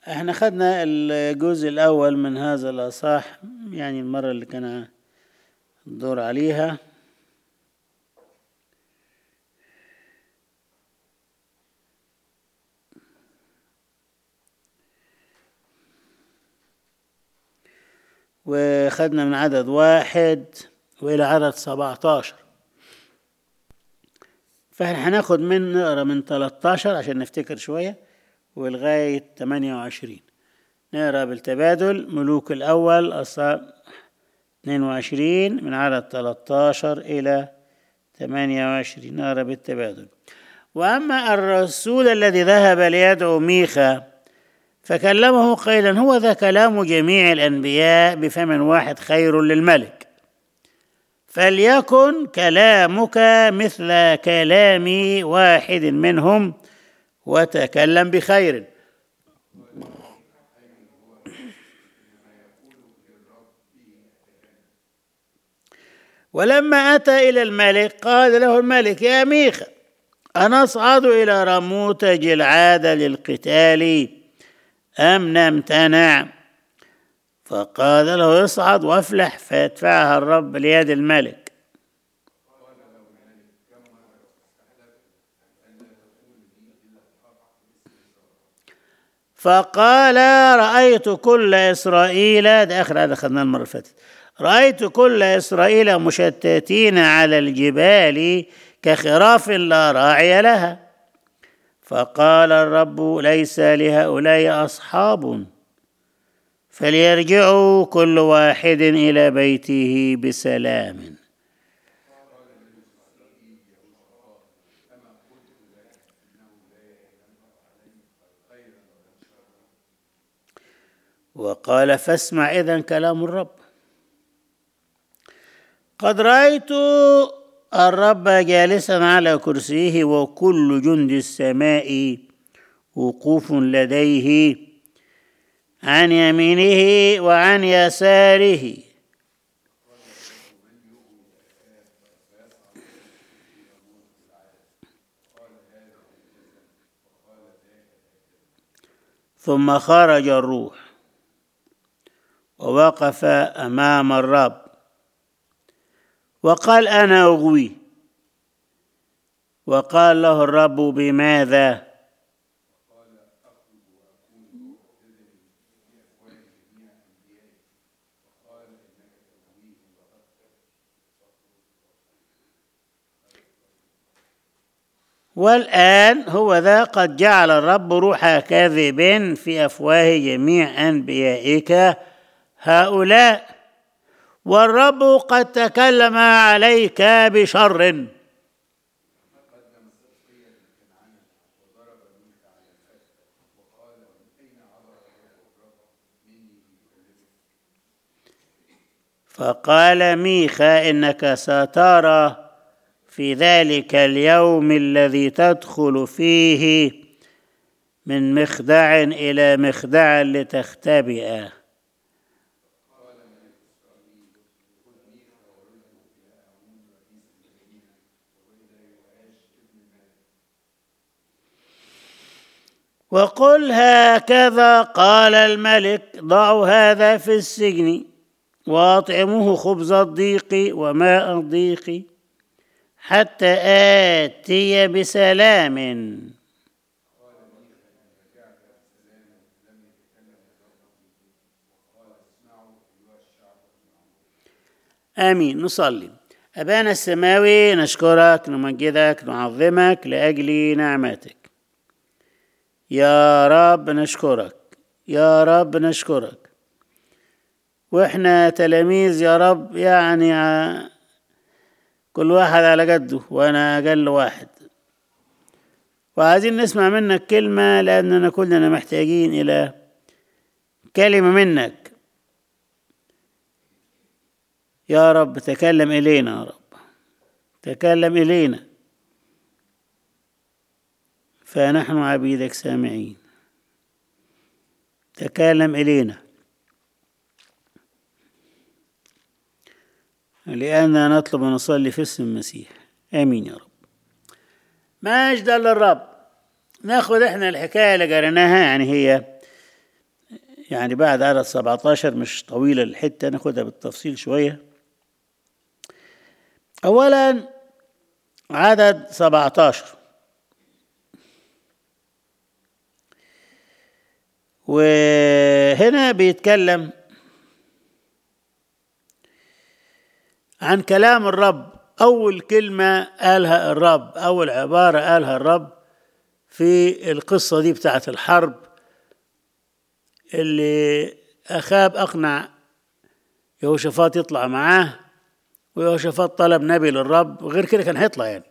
احنا خدنا الجزء الأول من هذا الأصح يعني المرة اللي كان الدور عليها وخدنا من عدد واحد وإلى عدد سبعتاشر فاحنا هناخد من نقرا من 13 عشان نفتكر شوية ولغاية 28 نقرا بالتبادل ملوك الأول أصحاب 22 من عدد 13 إلى 28 نقرا بالتبادل وأما الرسول الذي ذهب ليدعو ميخا فكلمه قائلا هو ذا كلام جميع الأنبياء بفم واحد خير للملك فليكن كلامك مثل كلام واحد منهم وتكلم بخير ولما أتى إلى الملك قال له الملك يا ميخا أنا أصعد إلى رموت جلعاد للقتال أم نمتنع فقال له اصعد وافلح فيدفعها الرب ليد الملك فقال رأيت كل إسرائيل ده آخر هذا خدناه المرة اللي فاتت رأيت كل إسرائيل مشتتين على الجبال كخراف لا راعي لها فقال الرب ليس لهؤلاء أصحاب فليرجعوا كل واحد إلى بيته بسلام وقال فاسمع إذا كلام الرب قد رأيت الرب جالسا على كرسيه وكل جند السماء وقوف لديه عن يمينه وعن يساره ثم خرج الروح ووقف امام الرب وقال انا اغوي وقال له الرب بماذا والآن هو ذا قد جعل الرب روح كاذب في أفواه جميع أنبيائك هؤلاء والرب قد تكلم عليك بشر فقال ميخا إنك سترى في ذلك اليوم الذي تدخل فيه من مخدع إلى مخدع لتختبئ وقل هكذا قال الملك ضعوا هذا في السجن واطعموه خبز الضيق وماء الضيق حتى آتي بسلام آمين نصلي أبانا السماوي نشكرك نمجدك نعظمك لأجل نعمتك يا رب نشكرك يا رب نشكرك واحنا تلاميذ يا رب يعني كل واحد على قده وانا اقل واحد وعايزين نسمع منك كلمة لأننا كلنا محتاجين إلى كلمة منك يا رب تكلم إلينا يا رب تكلم إلينا فنحن عبيدك سامعين تكلم إلينا لأننا نطلب ونصلي في اسم المسيح آمين يا رب مجدا للرب ناخذ احنا الحكاية اللي قريناها يعني هي يعني بعد عدد 17 مش طويلة الحتة ناخدها بالتفصيل شوية أولا عدد 17 وهنا بيتكلم عن كلام الرب أول كلمة قالها الرب أول عبارة قالها الرب في القصة دي بتاعت الحرب اللي أخاب أقنع يهوشافاط يطلع معاه ويهوشافاط طلب نبي للرب غير كده كان هيطلع يعني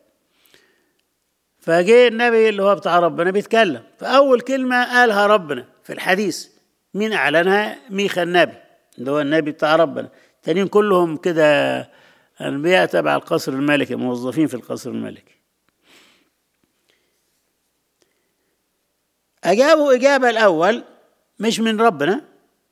فجه النبي اللي هو بتاع ربنا بيتكلم فأول كلمة قالها ربنا في الحديث مين أعلنها ميخا النبي اللي هو النبي بتاع ربنا التانيين كلهم كده أنبياء تبع القصر الملكي موظفين في القصر الملكي أجابوا إجابة الأول مش من ربنا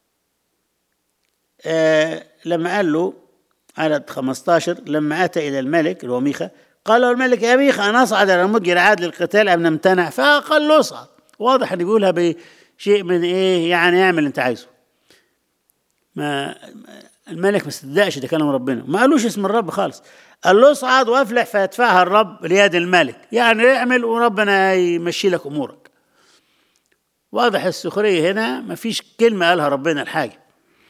آه لما قال له عدد 15 لما أتى إلى الملك اللي هو ميخا قال له الملك يا ميخا أنا أصعد على مجر عاد للقتال أم نمتنع فقال له اصعد واضح أن بيقولها بشيء من إيه يعني اعمل اللي أنت عايزه ما الملك ما صدقش ده كلام ربنا ما قالوش اسم الرب خالص قال له اصعد وافلح فيدفعها الرب ليد الملك يعني اعمل وربنا يمشي لك امورك واضح السخرية هنا ما فيش كلمة قالها ربنا الحاجة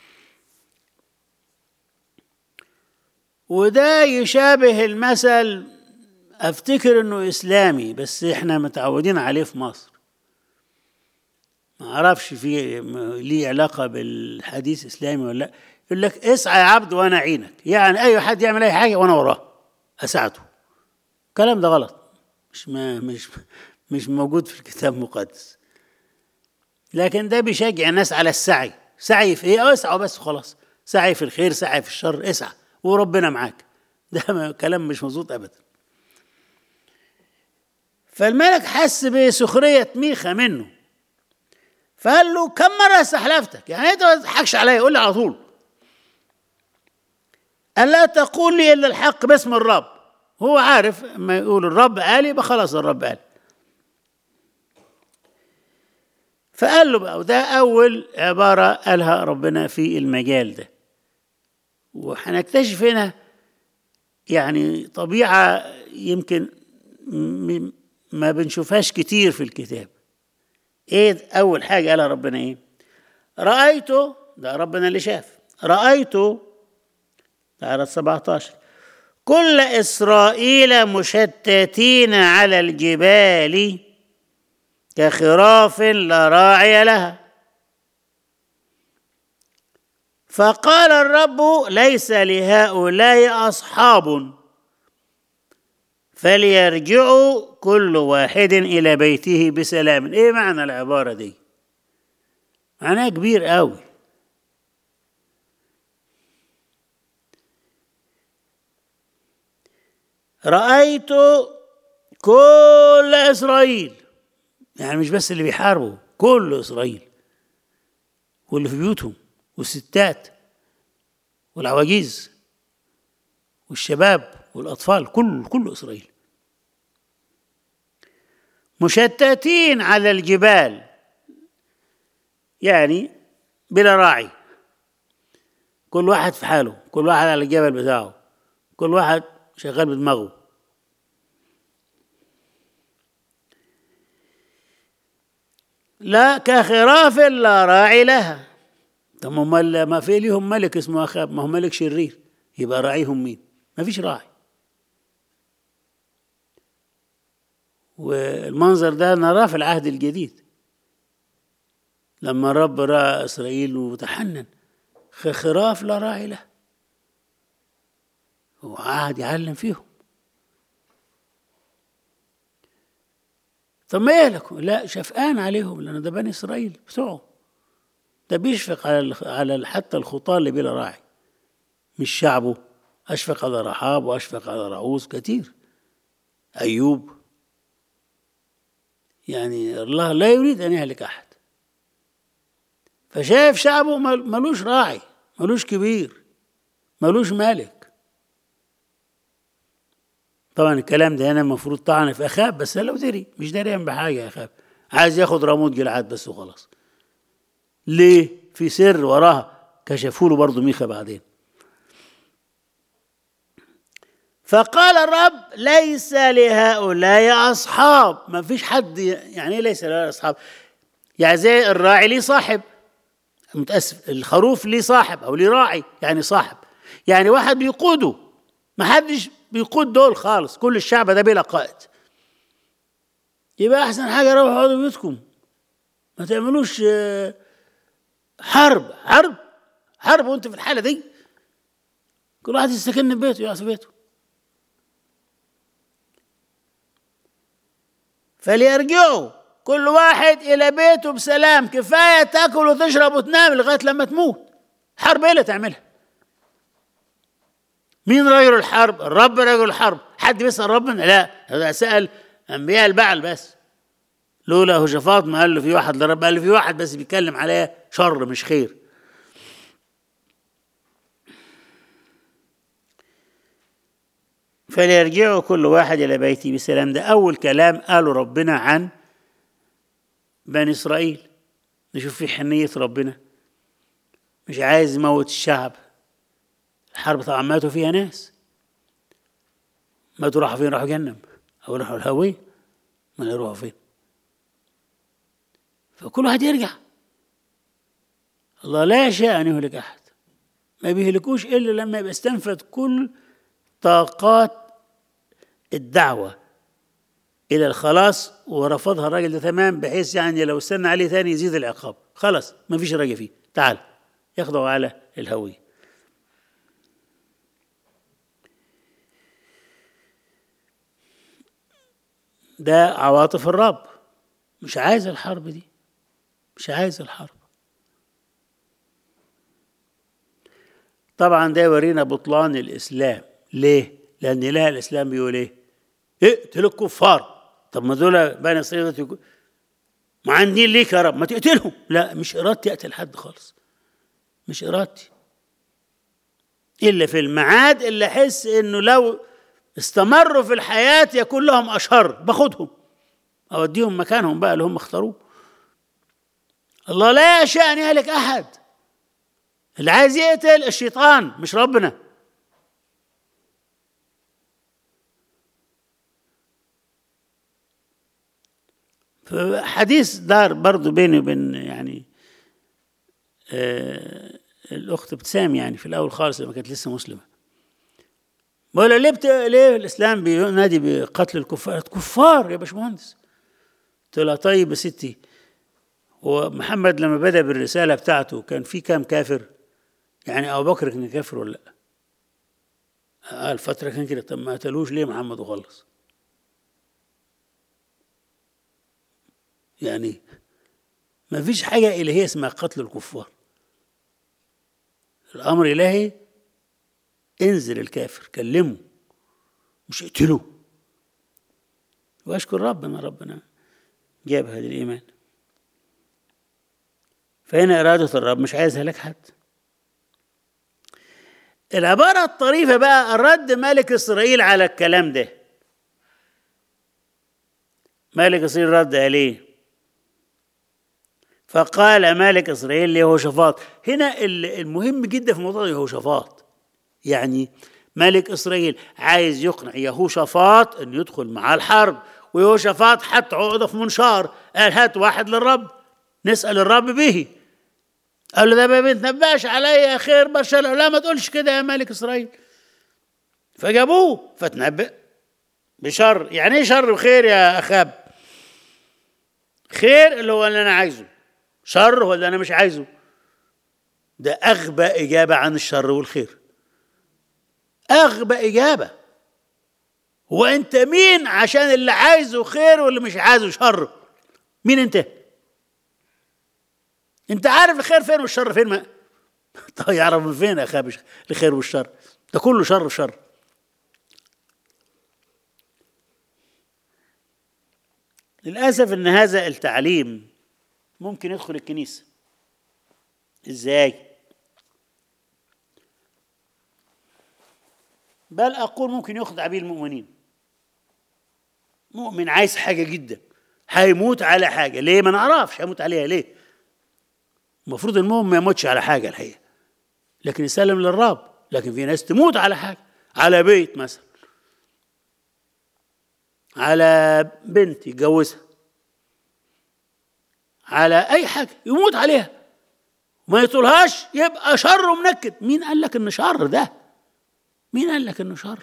وده يشابه المثل افتكر انه اسلامي بس احنا متعودين عليه في مصر ما اعرفش في ليه علاقة بالحديث الاسلامي ولا لا يقول لك اسعى يا عبد وانا اعينك يعني اي حد يعمل اي حاجه وانا وراه اساعده الكلام ده غلط مش ما مش مش موجود في الكتاب المقدس لكن ده بيشجع الناس على السعي سعي في ايه اسعوا بس خلاص سعي في الخير سعي في الشر اسعى وربنا معاك ده كلام مش مظبوط ابدا فالملك حس بسخرية ميخا منه فقال له كم مرة استحلفتك يعني انت ما تضحكش عليا قول لي على طول ألا تقول لي إلا الحق باسم الرب هو عارف ما يقول الرب قال يبقى خلاص الرب قال فقال له بقى وده أول عبارة قالها ربنا في المجال ده وهنكتشف هنا يعني طبيعة يمكن ما بنشوفهاش كتير في الكتاب ايه أول حاجة قالها ربنا ايه رأيته ده ربنا اللي شاف رأيته عدد 17 كل إسرائيل مشتتين على الجبال كخراف لا راعي لها فقال الرب ليس لهؤلاء أصحاب فليرجعوا كل واحد إلى بيته بسلام إيه معنى العبارة دي معناها كبير قوي رأيت كل إسرائيل يعني مش بس اللي بيحاربوا كل إسرائيل واللي في بيوتهم والستات والعواجيز والشباب والأطفال كل كل إسرائيل مشتتين على الجبال يعني بلا راعي كل واحد في حاله كل واحد على الجبل بتاعه كل واحد شغال بدماغه لا كخراف لا راعي لها طب ما ما في ليهم ملك اسمه اخاب ما هو ملك شرير يبقى راعيهم مين ما فيش راعي والمنظر ده نراه في العهد الجديد لما الرب راى اسرائيل وتحنن خراف لا راعي له وقعد يعلم فيهم طب ما يهلكوا لا شفقان عليهم لان ده بني اسرائيل بتوعه ده بيشفق على على حتى الخطاه اللي بلا راعي مش شعبه اشفق على رحاب واشفق على رعوز كتير ايوب يعني الله لا يريد ان يهلك احد فشايف شعبه ملوش راعي ملوش كبير ملوش مالك طبعا الكلام ده هنا المفروض طعن في اخاب بس لو دري مش داريان بحاجه يا اخاب عايز ياخد راموت جلعاد بس وخلاص ليه في سر وراها كشفوا له برضه ميخا بعدين فقال الرب ليس لهؤلاء أصحاب ما فيش حد يعني إيه ليس لهؤلاء أصحاب يعني زي الراعي ليه صاحب متأسف الخروف ليه صاحب أو ليه راعي يعني صاحب يعني واحد بيقوده ما حدش بيقود دول خالص كل الشعب ده بلا قائد يبقى أحسن حاجة روحوا اقعدوا بيوتكم ما تعملوش آه، حرب حرب حرب وانت في الحالة دي كل واحد يستكن في بيته يقعد في بيته فليرجعوا كل واحد إلى بيته بسلام كفاية تاكل وتشرب وتنام لغاية لما تموت حرب إيه اللي تعملها مين رجل الحرب الرب رجل الحرب حد بيسأل ربنا لا هذا سأل أنبياء البعل بس لولا هجفات ما قال له في واحد لرب قال له في واحد بس بيتكلم عليه شر مش خير فليرجعوا كل واحد إلى بيته بسلام ده أول كلام قاله ربنا عن بني إسرائيل نشوف في حنية ربنا مش عايز يموت الشعب الحرب طبعا ماتوا فيها ناس ماتوا راحوا فين راحوا جهنم أو راحوا الهوية ما يروحوا فين فكل واحد يرجع الله لا يشاء أن يهلك أحد ما بيهلكوش إلا لما يبقى استنفد كل طاقات الدعوة إلى الخلاص ورفضها الراجل ده تمام بحيث يعني لو استنى عليه ثاني يزيد العقاب خلاص ما فيش رجع فيه تعال ياخده على الهوية ده عواطف الرب مش عايز الحرب دي مش عايز الحرب طبعا ده يورينا بطلان الإسلام ليه؟ لأن إله الإسلام بيقول إيه؟ اقتل الكفار طب ما دول بني إسرائيل ما عندي ليك يا رب ما تقتلهم لا مش إرادتي أقتل حد خالص مش إرادتي إلا في الميعاد اللي أحس إنه لو استمروا في الحياة يكون لهم أشر باخدهم أوديهم مكانهم بقى اللي هم اختاروه الله لا يشاء أن يهلك أحد اللي عايز يقتل الشيطان مش ربنا حديث دار برضو بيني وبين يعني آه الأخت ابتسام يعني في الأول خالص لما كانت لسه مسلمة بقول ليه بت... ليه الإسلام بينادي بقتل الكفار كفار يا باشمهندس قلت لها طيب يا ستي هو محمد لما بدأ بالرسالة بتاعته كان في كام كافر يعني أبو بكر كان كافر ولا لأ قال فترة كان كده طب ما قتلوش ليه محمد وخلص يعني ما فيش حاجة إلهية اسمها قتل الكفار الأمر إلهي انزل الكافر كلمه مش اقتله واشكر ربنا ربنا جاب هذا الإيمان فهنا إرادة الرب مش عايز هلك حد العبارة الطريفة بقى الرد ملك إسرائيل على الكلام ده ملك إسرائيل رد عليه فقال مالك إسرائيل ليهوشافاط هنا المهم جدا في موضوع يهوشافاط يعني ملك إسرائيل عايز يقنع يهوشافاط أن يدخل مع الحرب ويهوشافاط حط عقدة في منشار قال هات واحد للرب نسأل الرب به قال له ده ما بيتنبأش عليا خير بشر لا ما تقولش كده يا ملك إسرائيل فجابوه فتنبأ بشر يعني ايه شر وخير يا أخاب خير اللي هو اللي أنا عايزه شر هو اللي أنا مش عايزه ده أغبى إجابة عن الشر والخير أغبى إجابة هو أنت مين عشان اللي عايزه خير واللي مش عايزه شر مين أنت أنت عارف الخير فين والشر فين ما طيب يعرف من فين أخاب الخير والشر ده كله شر وشر للأسف أن هذا التعليم ممكن يدخل الكنيسة إزاي؟ بل أقول ممكن يخضع به المؤمنين مؤمن عايز حاجة جدا هيموت على حاجة ليه ما نعرفش هيموت عليها ليه المفروض المؤمن ما يموتش على حاجه الحقيقه لكن يسلم للرب لكن في ناس تموت على حاجه على بيت مثلا على بنت يتجوزها على اي حاجه يموت عليها ما يطولهاش يبقى شر ومنكد مين قال لك انه شر ده مين قال لك انه شر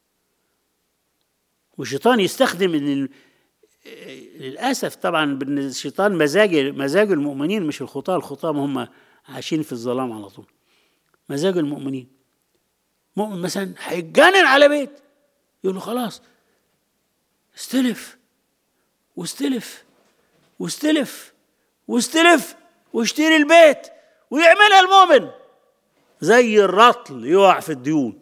والشيطان يستخدم ان للاسف طبعا الشيطان مزاج مزاج المؤمنين مش الخطاه الخطاه هم عايشين في الظلام على طول مزاج المؤمنين مؤمن مثلا هيتجنن على بيت يقول له خلاص استلف واستلف واستلف واستلف واشتري البيت ويعملها المؤمن زي الرطل يقع في الديون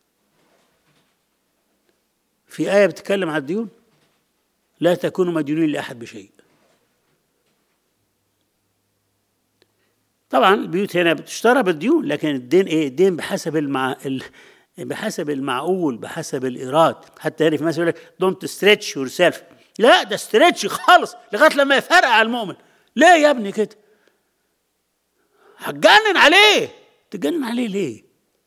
في آية بتتكلم على الديون لا تكونوا مديونين لأحد بشيء طبعا البيوت هنا بتشترى بالديون لكن الدين ايه الدين بحسب المع... ال... بحسب المعقول بحسب الايراد حتى هنا في مثل يقول لك دونت ستريتش يور سيلف لا ده ستريتش خالص لغايه لما يفرق على المؤمن ليه يا ابني كده هتجنن عليه تجنن عليه ليه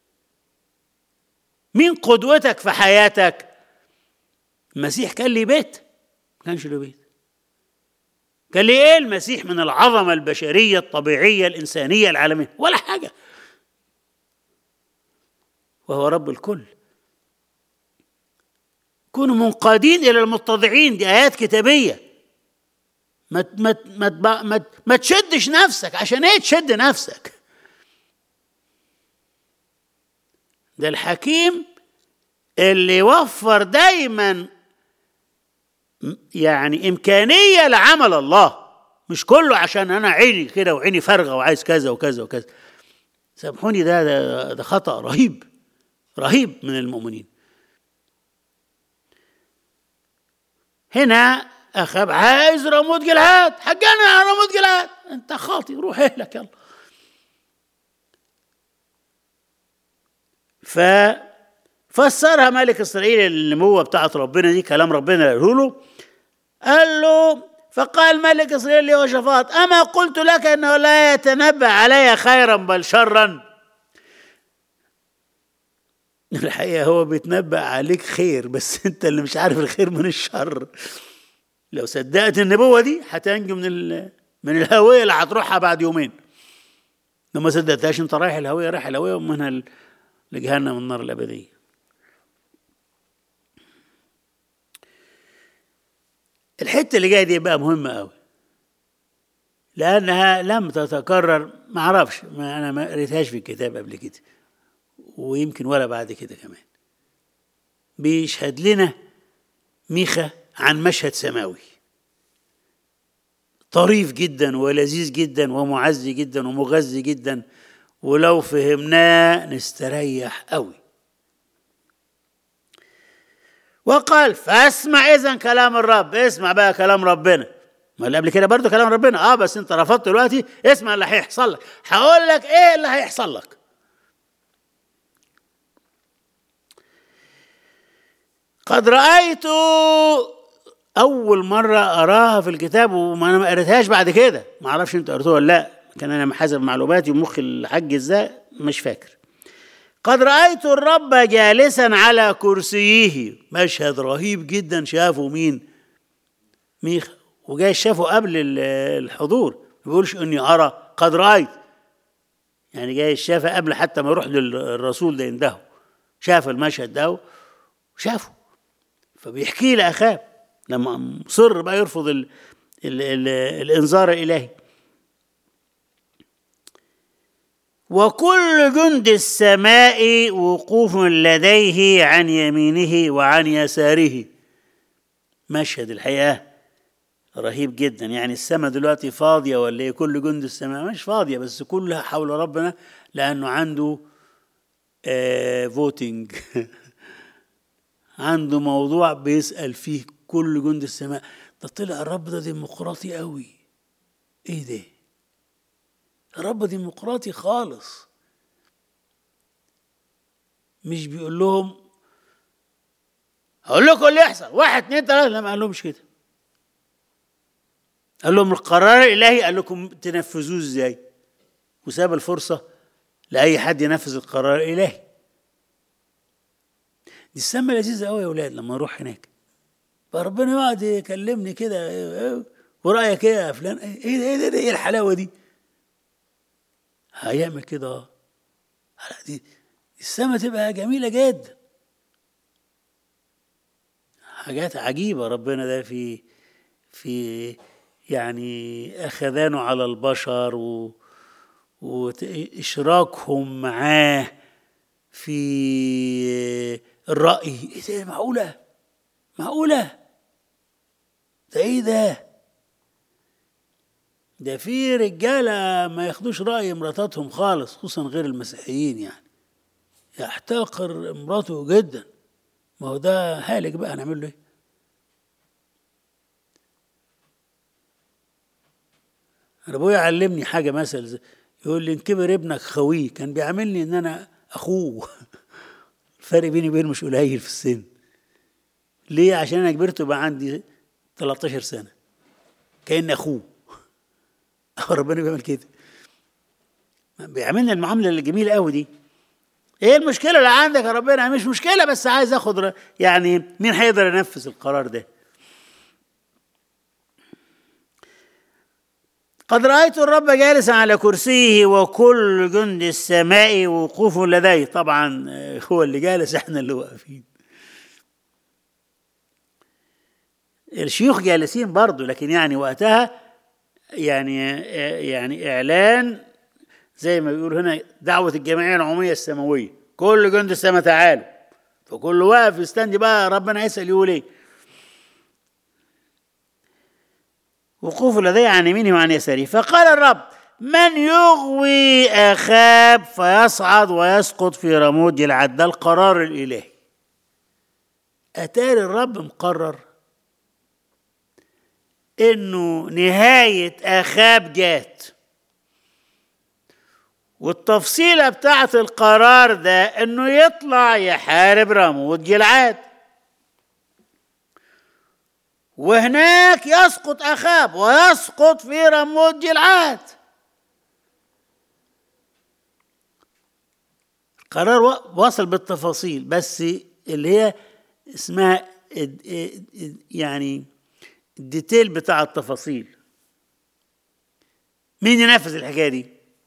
مين قدوتك في حياتك المسيح كان لي بيت ما كانش له بيت كان لي ايه المسيح من العظمه البشريه الطبيعيه الانسانيه العالميه ولا حاجه وهو رب الكل كونوا منقادين الى المتضعين دي ايات كتابيه ما ما ما ما, ما تشدش نفسك عشان ايه تشد نفسك ده الحكيم اللي يوفر دايما يعني امكانيه لعمل الله مش كله عشان انا عيني كده وعيني فارغه وعايز كذا وكذا وكذا سامحوني ده ده, ده خطا رهيب رهيب من المؤمنين هنا اخاب عايز رموت جلهاد حجنا على رموت جلهاد انت خاطي روح اهلك يلا ففسرها ملك اسرائيل النبوه بتاعت ربنا دي كلام ربنا قاله له قال له فقال ملك اسرائيل ليهوشافاط اما قلت لك انه لا يتنبأ علي خيرا بل شرا الحقيقه هو بيتنبأ عليك خير بس انت اللي مش عارف الخير من الشر لو صدقت النبوه دي هتنجو من من الهويه اللي هتروحها بعد يومين لو ما صدقتهاش انت رايح الهويه رايح الهويه ومنها لجهنم النار الابديه الحته اللي جايه دي بقى مهمه قوي لانها لم تتكرر ما اعرفش ما انا ما قريتهاش في الكتاب قبل كده ويمكن ولا بعد كده كمان بيشهد لنا ميخا عن مشهد سماوي طريف جدا ولذيذ جدا ومعزي جدا ومغذي جدا ولو فهمناه نستريح قوي وقال فاسمع اذا كلام الرب اسمع بقى كلام ربنا ما اللي قبل كده برضه كلام ربنا اه بس انت رفضت دلوقتي اسمع اللي هيحصل لك هقول لك ايه اللي هيحصل لك قد رأيت أول مرة أراها في الكتاب وما أنا ما قريتهاش بعد كده ما أعرفش أنت قريتوها ولا لأ كان أنا حسب معلوماتي ومخي الحج إزاي مش فاكر قد رأيت الرب جالسا على كرسيه مشهد رهيب جدا شافه مين ميخا وجاي شافه قبل الحضور ما بيقولش اني ارى قد رايت يعني جاي شافه قبل حتى ما يروح للرسول ده ينده شاف المشهد ده وشافه فبيحكي لاخاه لما مصر بقى يرفض ال ال ال الانذار الالهي وكل جند السماء وقوف لديه عن يمينه وعن يساره مشهد الحقيقه رهيب جدا يعني السماء دلوقتي فاضيه ولا ايه كل جند السماء مش فاضيه بس كلها حول ربنا لانه عنده آه فوتينج عنده موضوع بيسال فيه كل جند السماء ده طلع الرب ده ديمقراطي قوي ايه ده الرب ديمقراطي خالص مش بيقول لهم هقول لكم اللي يحصل واحد اتنين تلاته لا ما قالهمش كده قال لهم القرار الالهي قال لكم تنفذوه ازاي وساب الفرصة لأي حد ينفذ القرار الإلهي دي السما لذيذة قوي يا ولاد لما نروح هناك فربنا يقعد يكلمني كده ورأيك ايه يا فلان ايه ده ايه ده ايه الحلاوة دي هيعمل كده اه دي السما تبقى جميلة جدا حاجات عجيبة ربنا ده في في يعني أخذانه على البشر و وإشراكهم معاه في الرأي إيه ده معقولة معقولة ده إيه ده ده في رجالة ما ياخدوش رأي مراتاتهم خالص خصوصا غير المسيحيين يعني يحتقر مراته جدا ما هو ده هالك بقى نعمل له ايه انا ابويا علمني حاجه مثل يقول لي ان كبر ابنك خويه كان بيعاملني ان انا اخوه الفرق بيني وبينه مش قليل في السن ليه عشان انا كبرت وبقى عندي 13 سنه كان اخوه ربنا بيعمل كده بيعملنا المعامله الجميله قوي دي ايه المشكله اللي عندك يا ربنا مش مشكله بس عايز اخد يعني مين هيقدر ينفذ القرار ده قد رأيت الرب جالسا على كرسيه وكل جند السماء وقوف لديه طبعا هو اللي جالس احنا اللي واقفين الشيوخ جالسين برضه لكن يعني وقتها يعني يعني اعلان زي ما بيقولوا هنا دعوة الجمعية العمومية السماوية كل جند السماء تعالوا فكل واقف يستني بقى ربنا يسأل يقول ايه وقوف لدي عن يمينه وعن يساره فقال الرب من يغوي أخاب فيصعد ويسقط في رمود جلعد ده القرار الإلهي أتاري الرب مقرر إنه نهاية أخاب جات والتفصيلة بتاعت القرار ده إنه يطلع يحارب رمود جلعاد وهناك يسقط أخاب ويسقط في رموت جلعاد القرار وصل بالتفاصيل بس اللي هي اسمها يعني الديتيل بتاع التفاصيل مين ينفذ الحكايه دي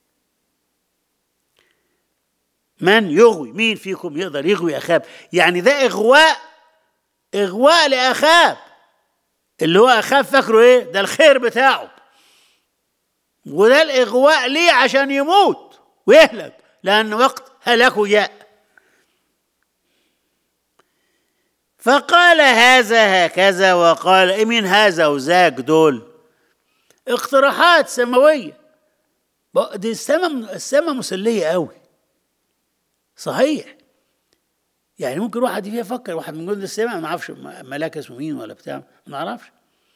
من يغوي مين فيكم يقدر يغوي اخاب يعني ده اغواء اغواء لاخاب اللي هو اخاف فاكره ايه ده الخير بتاعه وده الاغواء ليه عشان يموت ويهلك لان وقت هلاكه جاء فقال هذا هكذا وقال إيه مين هذا وذاك دول اقتراحات سماويه دي السما السما مسليه قوي صحيح يعني ممكن واحد فيها يفكر واحد من جند السماء ما نعرفش ملاك اسمه مين ولا بتاع ما نعرفش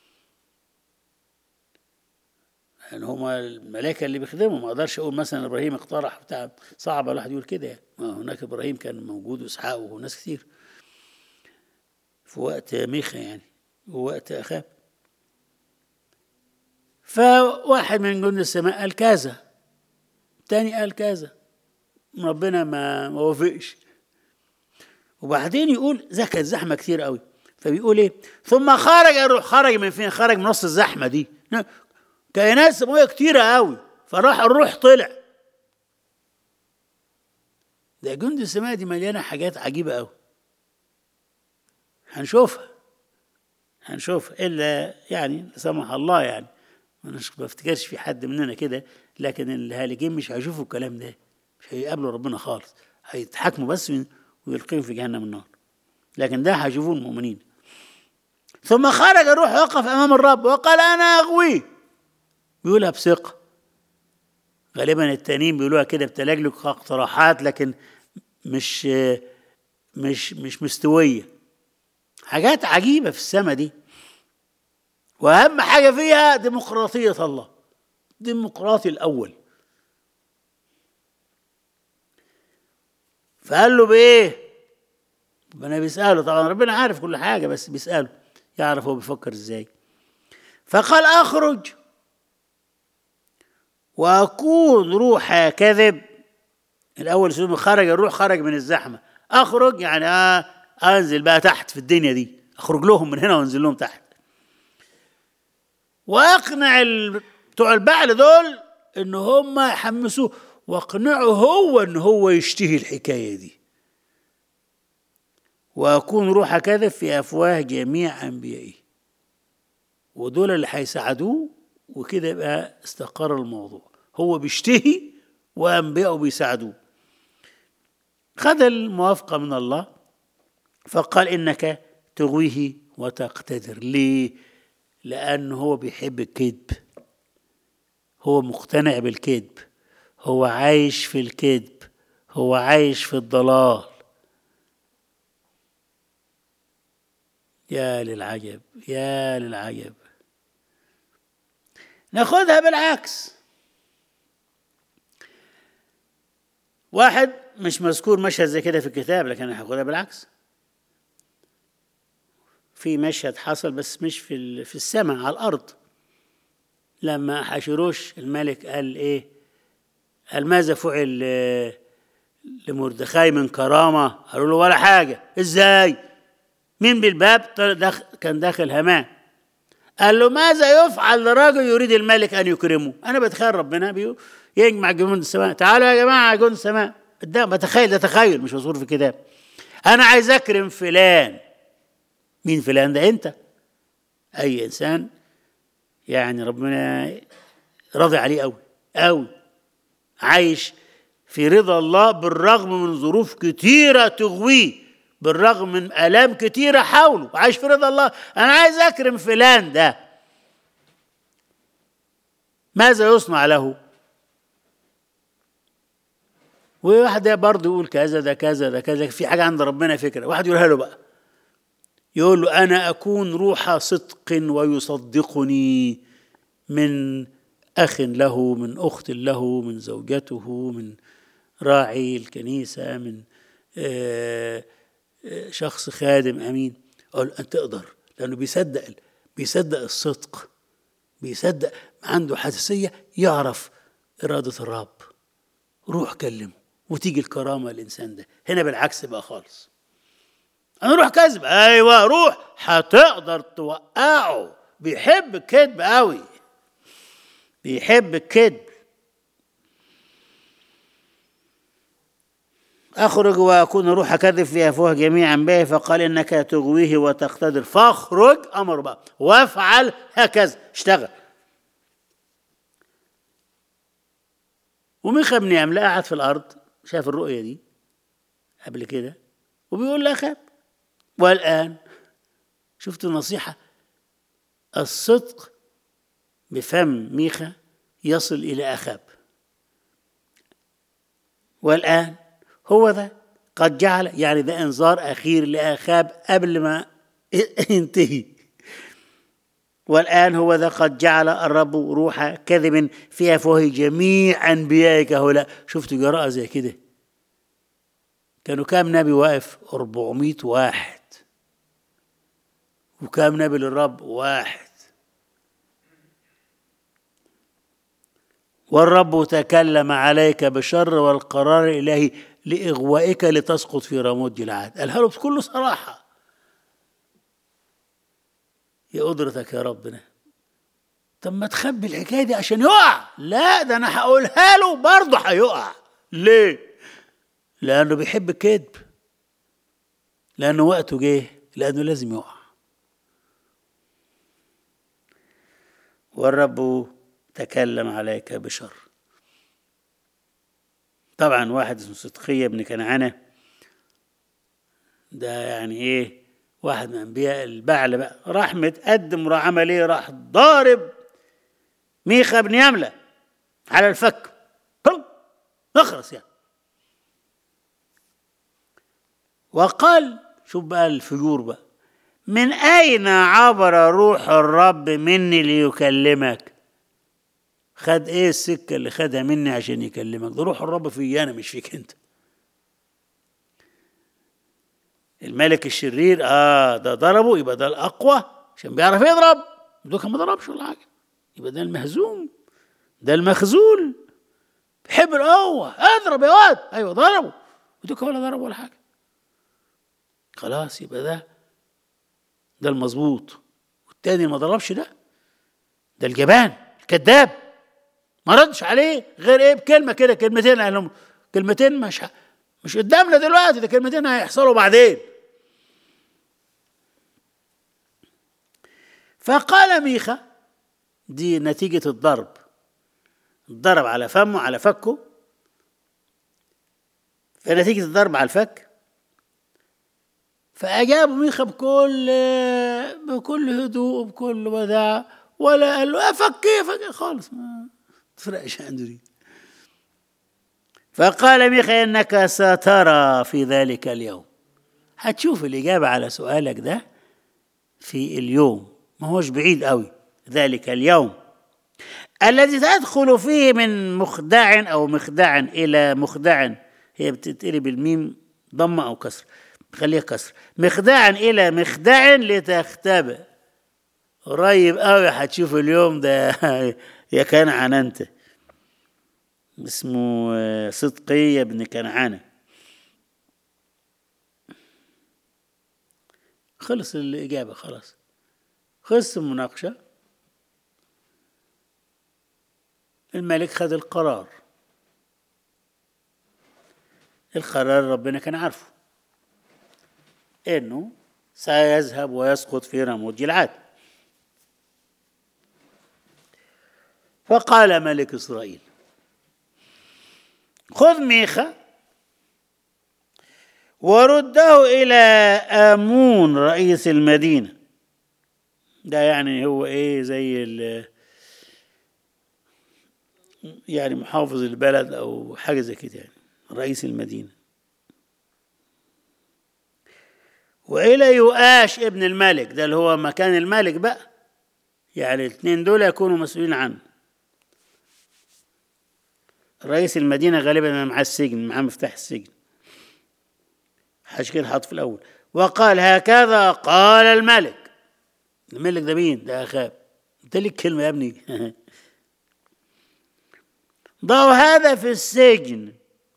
يعني هما الملائكه اللي بيخدموا ما اقدرش اقول مثلا ابراهيم اقترح بتاع صعب الواحد يقول كده يعني هناك ابراهيم كان موجود واسحاق وناس كتير في وقت ميخا يعني ووقت اخاب فواحد من جند السماء قال كذا التاني قال كذا ربنا ما ما وافقش وبعدين يقول ذا كانت زحمه كتير قوي فبيقول ايه ثم خرج الروح خرج من فين خرج من وسط الزحمه دي كائنات سماويه كتيره قوي فراح الروح طلع ده جند السماء دي مليانه حاجات عجيبه قوي هنشوفها هنشوف الا يعني لا سمح الله يعني ما بفتكرش في حد مننا كده لكن الهالكين مش هيشوفوا الكلام ده مش هيقابلوا ربنا خالص هيتحاكموا بس ويلقيهم في جهنم النار لكن ده هيشوفوه المؤمنين ثم خرج الروح وقف امام الرب وقال انا اغويه بيقولها بثقه غالبا التانيين بيقولوها كده بتلجلج اقتراحات لكن مش مش مش مستويه حاجات عجيبه في السماء دي واهم حاجه فيها ديمقراطيه الله ديمقراطي الاول فقال له بايه ربنا بيساله طبعا ربنا عارف كل حاجه بس بيساله يعرف هو بيفكر ازاي فقال اخرج وأكون روح كذب الأول سلوم خرج الروح خرج من الزحمة أخرج يعني آه أنزل بقى تحت في الدنيا دي أخرج لهم من هنا وأنزل لهم تحت وأقنع ال... بتوع البعل دول إن هم يحمسوه واقنعه هو إن هو يشتهي الحكاية دي وأكون روح كذب في أفواه جميع أنبيائه ودول اللي هيساعدوه وكده يبقى استقر الموضوع هو بيشتهي وأنبيائه بيساعدوه خد الموافقة من الله فقال إنك تغويه وتقتدر ليه؟ لأنه هو بيحب الكذب هو مقتنع بالكذب هو عايش في الكذب هو عايش في الضلال يا للعجب يا للعجب ناخدها بالعكس واحد مش مذكور مشهد زي كده في الكتاب لكن انا هاخدها بالعكس في مشهد حصل بس مش في في السماء على الارض لما حشروش الملك قال ايه قال ماذا فعل لمردخاي من كرامه قالوا له ولا حاجه ازاي مين بالباب دخل كان داخل همان قال له ماذا يفعل لرجل يريد الملك ان يكرمه انا بتخيل ربنا بيقول يجمع جنود السماء تعالوا يا جماعه جنود السماء قدام بتخيل ده تخيل مش مذكور في الكتاب انا عايز اكرم فلان مين فلان ده انت اي انسان يعني ربنا راضي عليه قوي قوي عايش في رضا الله بالرغم من ظروف كتيرة تغويه بالرغم من آلام كتيرة حوله عايش في رضا الله أنا عايز أكرم فلان ده ماذا يصنع له وواحد برضه يقول كذا ده كذا ده كذا في حاجة عند ربنا فكرة واحد يقولها له بقى يقول له أنا أكون روح صدق ويصدقني من أخ له من أخت له من زوجته من راعي الكنيسة من شخص خادم أمين أقول أنت تقدر لأنه بيصدق بيصدق الصدق بيصدق عنده حساسية يعرف إرادة الرب روح كلمه وتيجي الكرامة الإنسان ده هنا بالعكس بقى خالص أنا روح كذب أيوة روح هتقدر توقعه بيحب الكذب قوي بيحب الكذب أخرج وأكون روح كذب في أفواه جميعا به فقال إنك تغويه وتقتدر فاخرج أمر بقى وافعل هكذا اشتغل وميخا بن يملة قاعد في الأرض شاف الرؤية دي قبل كده وبيقول لأخاب والآن شفت النصيحة الصدق بفم ميخا يصل إلى أخاب والآن هو ذا قد جعل يعني ده انذار اخير لاخاب قبل ما ينتهي والان هو ذا قد جعل الرب روح كذب في افواه جميع انبيائك هؤلاء شفتوا جراءه زي كده كانوا كام نبي واقف 400 واحد وكام نبي للرب واحد والرب تكلم عليك بشر والقرار الالهي لاغوائك لتسقط في رموت جلعاد قالها له بكل صراحه يا قدرتك يا ربنا طب ما تخبي الحكايه دي عشان يقع لا ده انا هقولها له برضه هيقع ليه لانه بيحب الكذب لانه وقته جه لانه لازم يقع والرب تكلم عليك بشر طبعا واحد اسمه صدقية بن كنعانة ده يعني ايه واحد من انبياء البعل بقى راح متقدم وراح عمل ايه راح ضارب ميخا بن يملة على الفك اخرس يعني وقال شوف بقى الفجور بقى من أين عبر روح الرب مني ليكلمك خد ايه السكه اللي خدها مني عشان يكلمك ده روح الرب فيا انا مش فيك انت الملك الشرير اه ده ضربه يبقى ده الاقوى عشان بيعرف يضرب ده كان ما ضربش ولا حاجه يبقى ده المهزوم ده المخزول بيحب القوة اضرب يا واد ايوه ضربه ودوك ولا ضرب ولا حاجة خلاص يبقى ده ده المظبوط والتاني ما ضربش ده ده الجبان الكذاب ما ردش عليه غير ايه بكلمه كده كلمتين قال لهم كلمتين مش ه- مش قدامنا دلوقتي ده كلمتين هيحصلوا بعدين فقال ميخا دي نتيجة الضرب الضرب على فمه على فكه فنتيجة الضرب على الفك فأجابوا ميخا بكل بكل هدوء بكل وداع ولا قال له أفكي فكي خالص ما تفرقش عنده دي فقال ميخا إنك سترى في ذلك اليوم هتشوف الإجابة على سؤالك ده في اليوم ما هوش بعيد قوي ذلك اليوم الذي تدخل فيه من مخدع أو مخدع إلى مخدع هي بتتقلب الميم ضمة أو كسر خليها كسر مخدعا إلى مخدع لتختبئ قريب قوي هتشوف اليوم ده يا كنعان أنت اسمه آه، صدقية بن كنعانة خلص الإجابة خلاص خلص المناقشة الملك خد القرار القرار ربنا كان عارفه انه سيذهب ويسقط في رموت جلعاد فقال ملك اسرائيل خذ ميخا ورده الى امون رئيس المدينه ده يعني هو ايه زي ال يعني محافظ البلد او حاجه زي كده يعني رئيس المدينه والى يؤاش ابن الملك ده اللي هو مكان الملك بقى يعني الاثنين دول يكونوا مسؤولين عنه رئيس المدينه غالبا معاه السجن معاه مفتاح السجن عشان كده حط في الاول وقال هكذا قال الملك الملك ده مين ده اخاب انت ليك كلمه يا ابني ضعوا هذا في السجن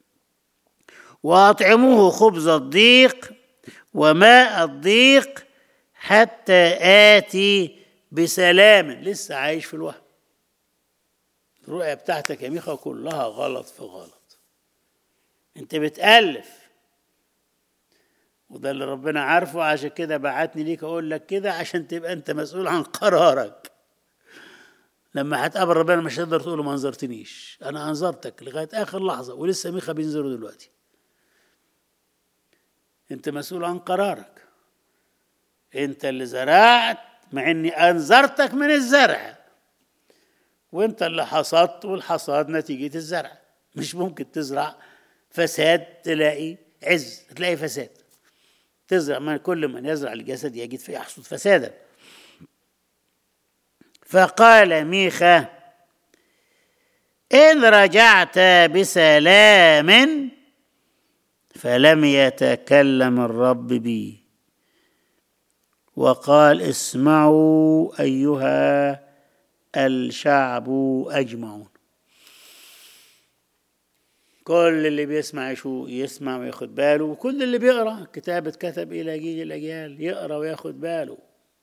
واطعموه خبز الضيق وماء الضيق حتى آتي بسلام لسه عايش في الوهم الرؤية بتاعتك يا ميخا كلها غلط في غلط انت بتألف وده اللي ربنا عارفه عشان كده بعتني ليك اقول لك كده عشان تبقى انت مسؤول عن قرارك لما هتقابل ربنا مش هتقدر تقول له ما انذرتنيش انا انذرتك لغايه اخر لحظه ولسه ميخا بينذره دلوقتي انت مسؤول عن قرارك انت اللي زرعت مع اني انذرتك من الزرع وانت اللي حصدت والحصاد نتيجة الزرع مش ممكن تزرع فساد تلاقي عز تلاقي فساد تزرع من كل من يزرع الجسد يجد فيحصد فسادا فقال ميخا إن رجعت بسلام فلم يتكلم الرب بي وقال اسمعوا ايها الشعب اجمعون كل اللي بيسمع يشو يسمع وياخد باله وكل اللي بيقرا كتاب اتكتب الى جيل الاجيال يقرا وياخد باله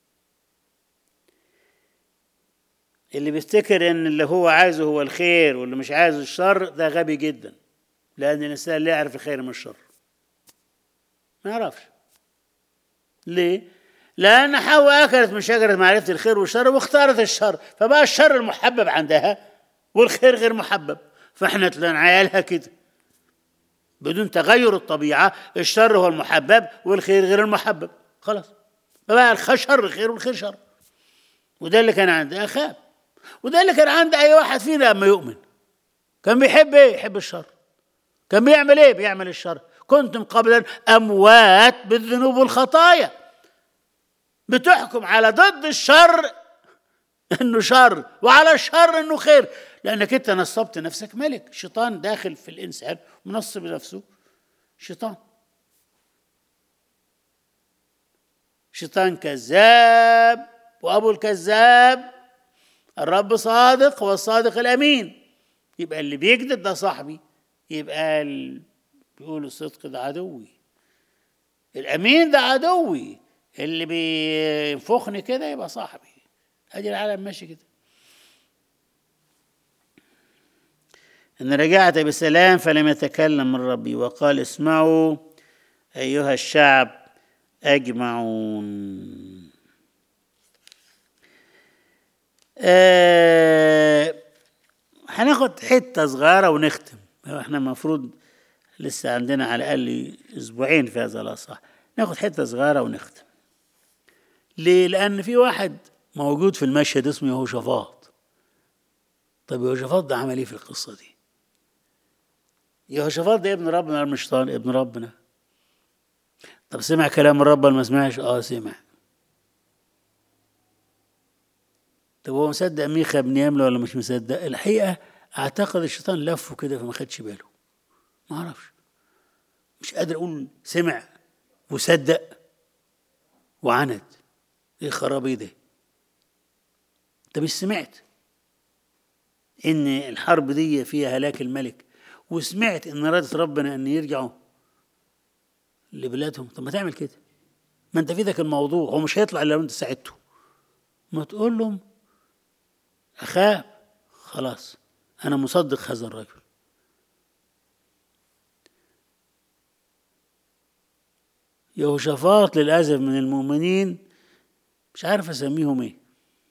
اللي بيفتكر ان اللي هو عايزه هو الخير واللي مش عايزه الشر ده غبي جدا لأن الإنسان لا يعرف الخير من الشر ما يعرفش ليه؟ لأن حواء أكلت من شجرة معرفة الخير والشر واختارت الشر فبقى الشر المحبب عندها والخير غير محبب فاحنا طلعنا عيالها كده بدون تغير الطبيعة الشر هو المحبب والخير غير المحبب خلاص فبقى الشر خير والخير شر وده اللي كان عند أخاب وده اللي كان عند أي واحد فينا لما يؤمن كان بيحب إيه؟ يحب الشر كان بيعمل ايه بيعمل الشر كنتم قبلا اموات بالذنوب والخطايا بتحكم على ضد الشر انه شر وعلى الشر انه خير لانك انت نصبت نفسك ملك شيطان داخل في الانسان منصب نفسه شيطان شيطان كذاب وابو الكذاب الرب صادق هو الصادق الامين يبقى اللي بيكذب ده صاحبي يبقى ال... بيقولوا الصدق ده عدوي الامين ده عدوي اللي بينفخني كده يبقى صاحبي ادي العالم ماشي كده ان رجعت بسلام فلم يتكلم من ربي وقال اسمعوا ايها الشعب اجمعون آه هناخد حته صغيره ونختم احنا المفروض لسه عندنا على الاقل اسبوعين في هذا الاصح ناخد حته صغيره ونختم ليه لان في واحد موجود في المشهد اسمه يهوشافاط طب يهوشافاط ده عمل ايه في القصه دي يهوشافاط ده ابن ربنا ولا مش طالب ابن ربنا طب سمع كلام الرب ولا ما سمعش اه سمع طب هو مصدق ميخا بن يملة ولا مش مصدق الحقيقة اعتقد الشيطان لفه كده فما خدش باله ما اعرفش مش قادر اقول سمع وصدق وعند ايه خرابي ده انت مش سمعت ان الحرب دي فيها هلاك الملك وسمعت ان اراده ربنا ان يرجعوا لبلادهم طب ما تعمل كده ما انت في ايدك الموضوع هو مش هيطلع الا لو انت ساعدته ما تقول لهم اخاف خلاص انا مصدق هذا الرجل يهوشافاط للاسف من المؤمنين مش عارف اسميهم ايه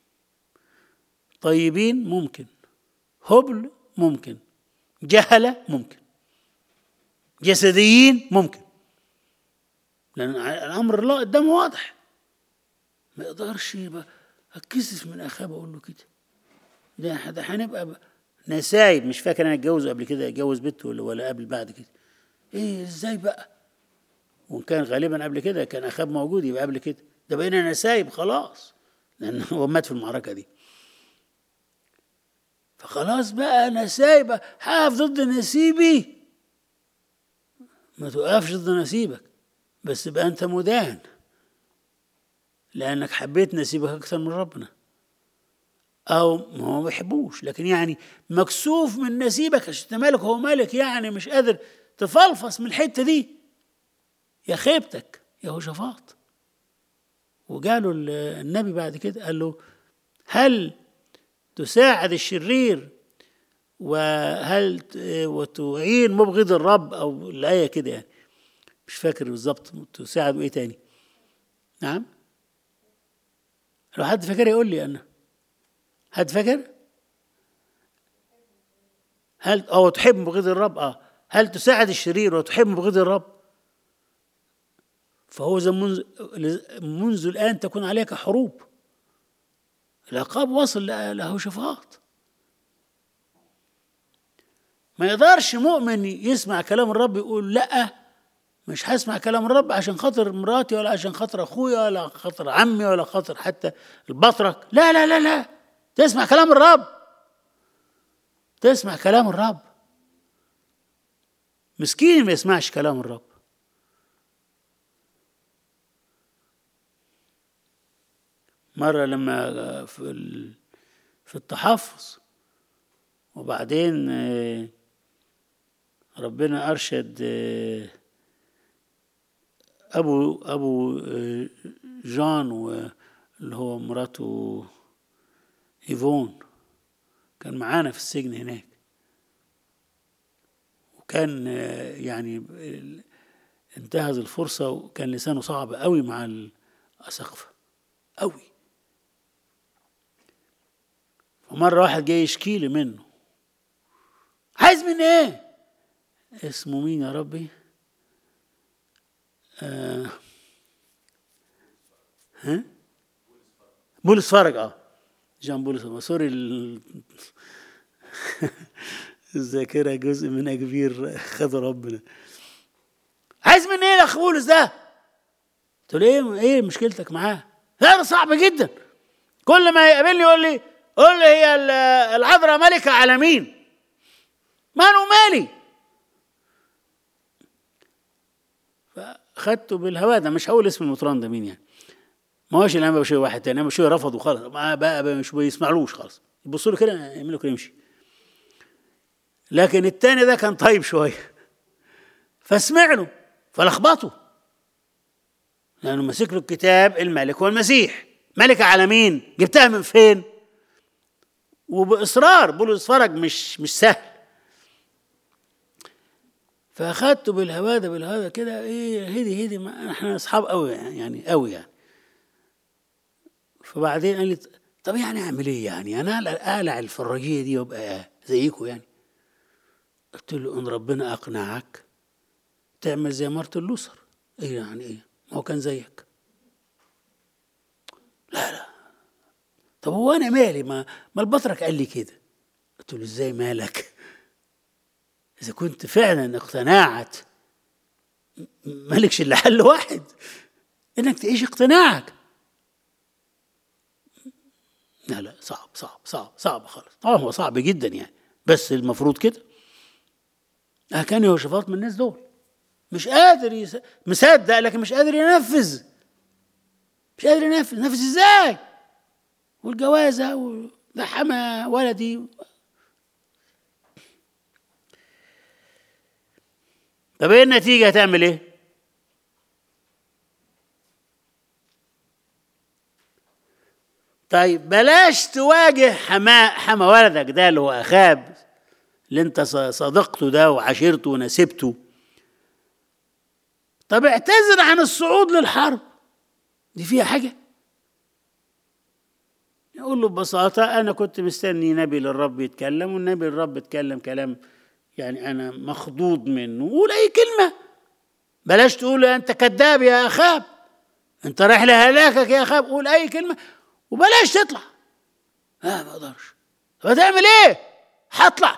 طيبين ممكن هبل ممكن جهلة ممكن جسديين ممكن لأن الأمر الله قدامه واضح ما يقدرش يبقى أتكسف من أخاه بقول له كده ده ده هنبقى نسايب مش فاكر أنا اتجوز قبل كده اتجوز بنت ولا ولا قبل بعد كده إيه إزاي بقى وإن كان غالبا قبل كده كان أخاه موجود يبقى قبل كده ده بقينا نسايب خلاص لأن هو مات في المعركة دي فخلاص بقى انا سايبه هقف ضد نسيبي ما تقفش ضد نسيبك بس بقى انت مدان لانك حبيت نسيبك اكثر من ربنا او ما هو ما بيحبوش لكن يعني مكسوف من نسيبك عشان انت مالك هو مالك يعني مش قادر تفلفص من الحته دي يا خيبتك يا هوشافاط وقالوا النبي بعد كده قال له هل تساعد الشرير وهل وتعين مبغض الرب او الايه كده يعني مش فاكر بالظبط تساعد ايه تاني نعم لو حد فاكر يقول لي انا حد فاكر هل او تحب مبغض الرب اه هل تساعد الشرير وتحب مبغض الرب فهو منذ منذ الان تكون عليك حروب العقاب وصل لهوشفاط ما يقدرش مؤمن يسمع كلام الرب يقول لا مش هسمع كلام الرب عشان خاطر مراتي ولا عشان خاطر اخويا ولا خاطر عمي ولا خاطر حتى البطرك لا لا لا لا تسمع كلام الرب تسمع كلام الرب مسكين ما يسمعش كلام الرب مرة لما في في التحفظ وبعدين ربنا أرشد أبو أبو جان اللي هو مراته إيفون كان معانا في السجن هناك وكان يعني انتهز الفرصة وكان لسانه صعب قوي مع الأسقفة قوي ومرة واحد جاي يشكي لي منه عايز مني ايه اسمه مين يا ربي آه. ها بولس فرج اه جان بولس سوري ال... الذاكرة جزء منها كبير خد ربنا عايز مني ايه الاخ بولس ده؟ قلت له ايه ايه مشكلتك معاه؟ لا ده صعب جدا كل ما يقابلني يقول لي قول لي هي العذراء ملكة على مين؟ ما أنا مالي فخدته بالهواء ده مش هقول اسم المطران ده مين يعني ما هوش الانبا بشوي واحد تاني انبا بشوي رفض وخلاص ما بقى مش بيسمعلوش خالص يبصوا له كده يعملوا كده يمشي لكن التاني ده كان طيب شويه فسمع له فلخبطه لانه ماسك له الكتاب الملك هو المسيح ملكه على مين جبتها من فين وباصرار بيقولوا اتفرج مش مش سهل فاخدته بالهواده بالهواده كده ايه هدي هدي ما احنا اصحاب قوي يعني قوي يعني فبعدين قال لي طب يعني اعمل ايه يعني انا اقلع الفراجيه دي وابقى زيكم يعني قلت له ان ربنا اقنعك تعمل زي مارتن لوثر ايه يعني ايه ما هو كان زيك لا لا طب هو انا مالي ما ما البطرك قال لي كده قلت له ازاي مالك اذا كنت فعلا اقتنعت مالكش الا حل واحد انك تعيش اقتناعك لا لا صعب صعب صعب صعب خالص طبعا هو صعب جدا يعني بس المفروض كده اه كان يهوشافاط من الناس دول مش قادر يس... مصدق لكن مش قادر ينفذ مش قادر ينفذ ينفذ ازاي والجوازه وده حما ولدي طب ايه النتيجه هتعمل ايه طيب بلاش تواجه حما حما ولدك ده اللي هو اخاب اللي انت صدقته ده وعاشرته ونسبته طب اعتذر عن الصعود للحرب دي فيها حاجة يقول له ببساطة أنا كنت مستني نبي للرب يتكلم والنبي للرب اتكلم كلام يعني أنا مخضوض منه قول أي كلمة بلاش تقول أنت كذاب يا أخاب أنت رايح لهلاكك يا أخاب قول أي كلمة وبلاش تطلع لا ما أقدرش طب هتعمل إيه؟ هطلع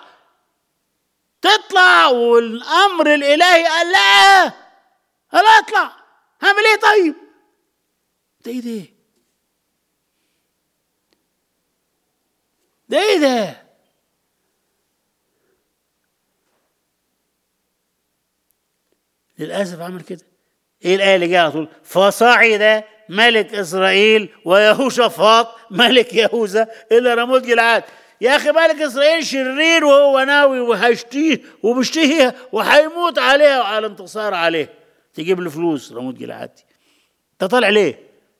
تطلع والأمر الإلهي قال لا انا اطلع هعمل ايه طيب ده ايه ده ده ايه ده للاسف عمل كده ايه الايه اللي جايه على طول فصعد ملك اسرائيل ويهوشافاط ملك يهوذا الى رموت جلعاد يا اخي ملك اسرائيل شرير وهو ناوي وهيشتيه وبيشتهيها وهيموت عليها وعلى انتصار عليها تجيب له فلوس رموت جلعادي انت طالع ليه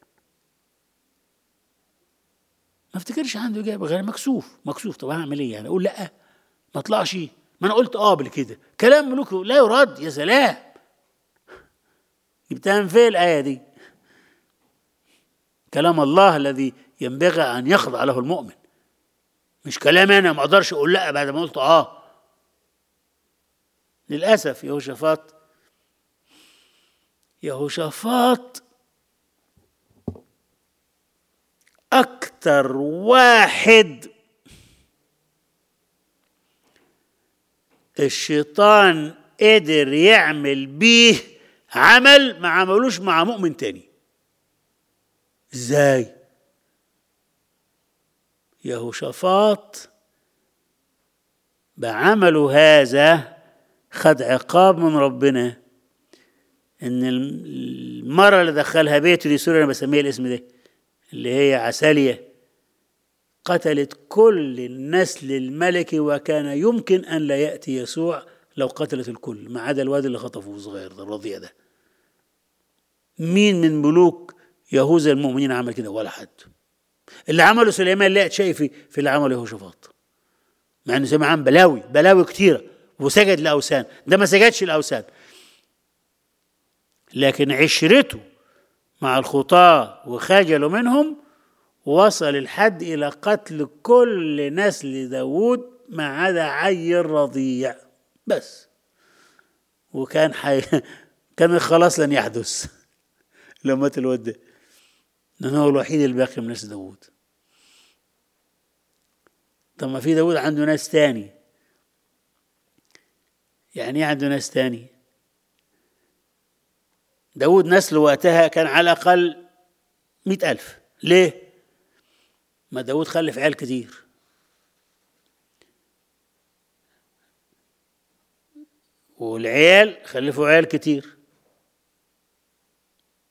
ما افتكرش عنده اجابه غير مكسوف مكسوف طب هعمل ايه يعني اقول لا ما اطلعش ما انا قلت اه قبل كده كلام ملوك لا يرد يا سلام جبتها من فين الايه دي كلام الله الذي ينبغي ان يخضع له المؤمن مش كلام انا ما اقدرش اقول لا بعد ما قلت اه للاسف يهوشافاط يهوشافاط أكتر واحد الشيطان قدر يعمل بيه عمل ما عملوش مع مؤمن تاني ازاي يهوشافاط بعمله هذا خد عقاب من ربنا ان المرة اللي دخلها بيته دي سوري انا بسميها الاسم ده اللي هي عسالية قتلت كل النسل الملكي وكان يمكن ان لا ياتي يسوع لو قتلت الكل ما عدا الواد اللي خطفوه صغير ده الرضيع ده مين من ملوك يهوذا المؤمنين عمل كده ولا حد اللي عمله سليمان لا شيء في في اللي عمله يهوشافاط مع انه سمع عن بلاوي بلاوي كتيره وسجد لاوثان ده ما سجدش الاوثان لكن عشرته مع الخطاة وخجلوا منهم وصل الحد إلى قتل كل نسل داود ما عدا عيل رضيع بس وكان حي... كان خلاص لن يحدث لما مات الواد ده لأنه هو الوحيد الباقي من ناس داود طب ما في داود عنده ناس تاني يعني ايه عنده ناس تاني داود نسل وقتها كان على الأقل مئة ألف ليه؟ ما داود خلف عيال كتير والعيال خلفوا عيال كتير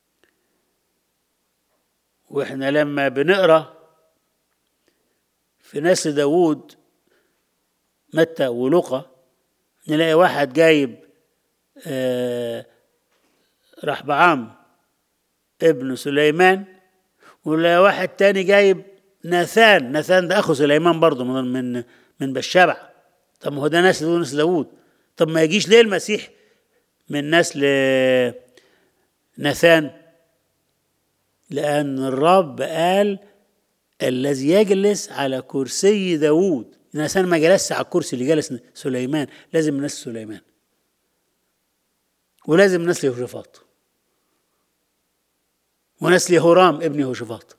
واحنا لما بنقرا في نسل داوود متى ولقى نلاقي واحد جايب آه رحبعام ابن سليمان ونلاقي واحد تاني جايب ناثان ناثان ده اخو سليمان برضه من من من بشبع طب ما هو ده نسل ونسل داوود طب ما يجيش ليه المسيح من نسل ناثان لأن الرب قال الذي يجلس على كرسي داوود ناثان ما جلسش على الكرسي اللي جلس سليمان لازم نسل سليمان ولازم نسل يهوشافاط ونسل هورام ابن يهوشافاط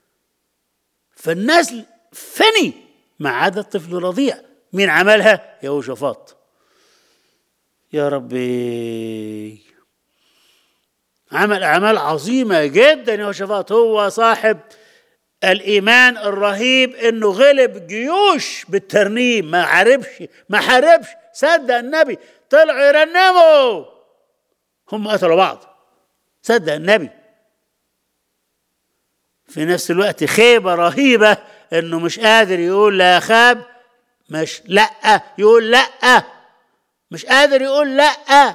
فالنسل فني ما عدا الطفل الرضيع مين عملها يهوشافاط يا ربي عمل أعمال عظيمة جدا يهوشافاط هو صاحب الإيمان الرهيب إنه غلب جيوش بالترنيم ما حاربش ما حاربش صدق النبي طلعوا يرنموا هم قتلوا بعض صدق النبي في نفس الوقت خيبة رهيبة إنه مش قادر يقول لا خاب مش لأ يقول لأ مش قادر يقول لأ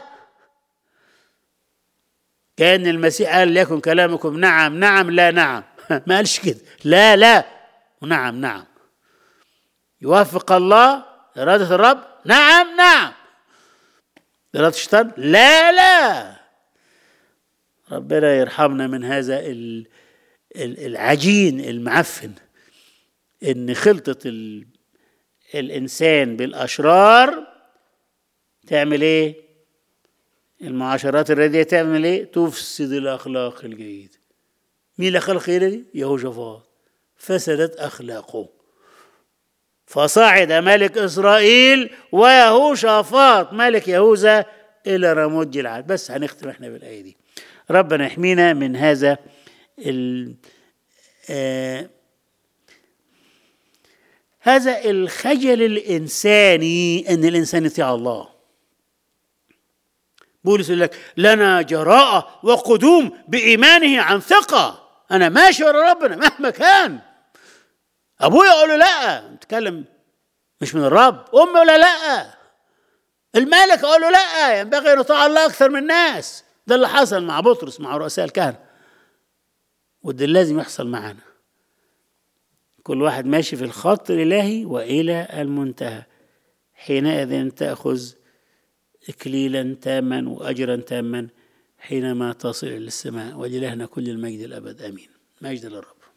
كأن المسيح قال ليكن كلامكم نعم نعم لا نعم ما قالش كده لا لا ونعم نعم يوافق الله إرادة الرب نعم نعم إرادة الشيطان لا لا ربنا يرحمنا من هذا العجين المعفن إن خلطة الإنسان بالأشرار تعمل إيه؟ المعاشرات الرديئة تعمل إيه؟ تفسد الأخلاق الجيدة مين الأخلاق الجيدة دي؟ يهوشافاط فسدت أخلاقه فصعد ملك إسرائيل ويهوشافاط ملك يهوذا إلى رموج العاد بس هنختم احنا بالآية دي ربنا يحمينا من هذا ال آه هذا الخجل الإنساني أن الإنسان يطيع الله بولس يقول لك لنا جراءة وقدوم بإيمانه عن ثقة أنا ماشي ورا ربنا مهما كان أبويا أقول له لا نتكلم مش من الرب أمي ولا لا الملك أقول له لا ينبغي أن نطاع الله أكثر من الناس ده اللي حصل مع بطرس مع رؤساء الكهنة وده اللي لازم يحصل معانا كل واحد ماشي في الخط الإلهي وإلى المنتهى حينئذ تأخذ إكليلا تاما وأجرا تاما حينما تصل إلى السماء ولإلهنا كل المجد الأبد آمين مجد للرب